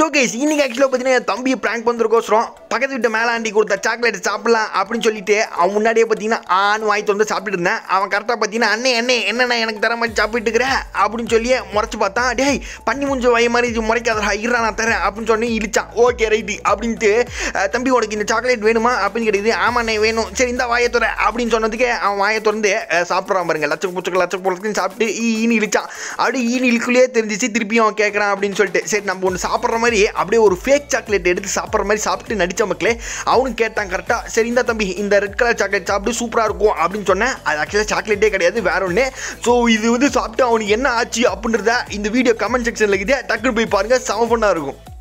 so case இன்னைக்கு ஆக்சுவலாக பார்த்தீங்கன்னா என் தம்பியை ப்ராங்க் பண்ணுறதுக்கோசரம் பக்கத்து வீட்டு மேலாண்டி கொடுத்த சாக்லேட் சாப்பிடலாம் அப்படின்னு சொல்லிட்டு அவன் முன்னாடியே பார்த்தீங்கன்னா ஆண் வாங்கி வந்து சாப்பிட்டு இருந்தேன் அவன் கரெக்டாக பார்த்தீங்கன்னா அண்ணே அண்ணே என்னண்ணா எனக்கு தர மாதிரி சாப்பிட்டு இருக்கிற அப்படின்னு சொல்லி முறைச்சு பார்த்தான் டேய் பண்ணி முடிஞ்ச வாய் மாதிரி இது முறைக்காதடா இருடா நான் தரேன் அப்படின்னு சொல்லி இழிச்சான் ஓகே ரைட்டு அப்படின்ட்டு அஹ், தம்பி உனக்கு இந்த சாக்லேட் வேணுமா அப்படின்னு கேட்டது ஆமாண்ணே வேணும் சரி இந்த வாயை துற அப்படின்னு சொன்னதுக்கு அவன் வாயை திறந்து அஹ், சாப்பிட்றான் பாருங்க லட்சம் புச்சக்கு லட்சம் புச்சக்குன்னு சாப்பிட்டு ஈ ஈனி இழிச்சான் அப்படியே ஈனி இழுக்குள்ளே தெரிஞ்சிச்சு திருப்பியும் அவன் கேட்குறான் அப்படின்னு சொல்லிட்டு சரி நம்ம ஒன்று சாப்பிட்ற மாதிரி அப்படியே ஒரு ஃபேக் சாக்லேட் எடுத்து சாப்பிட்ற மாதிரி சாப்பிட்டு நடிச்ச மக்களே அவனும் கேட்டான் கரெக்டாக சரி இந்த தம்பி இந்த ரெட் கலர் சாக்லேட் சாப்பிட்டு சூப்பராக இருக்கும் அப்படின்னு சொன்னேன் அது ஆக்சுவலாக சாக்லேட்டே கிடையாது வேற ஒன்று ஸோ இது வந்து சாப்பிட்டு அவனுக்கு என்ன ஆச்சு அப்படின்றத இந்த வீடியோ கமெண்ட் செக்ஷனில் இருக்குது டக்குனு போய் பாருங்கள் செம ஃபன்னாக இருக்கும்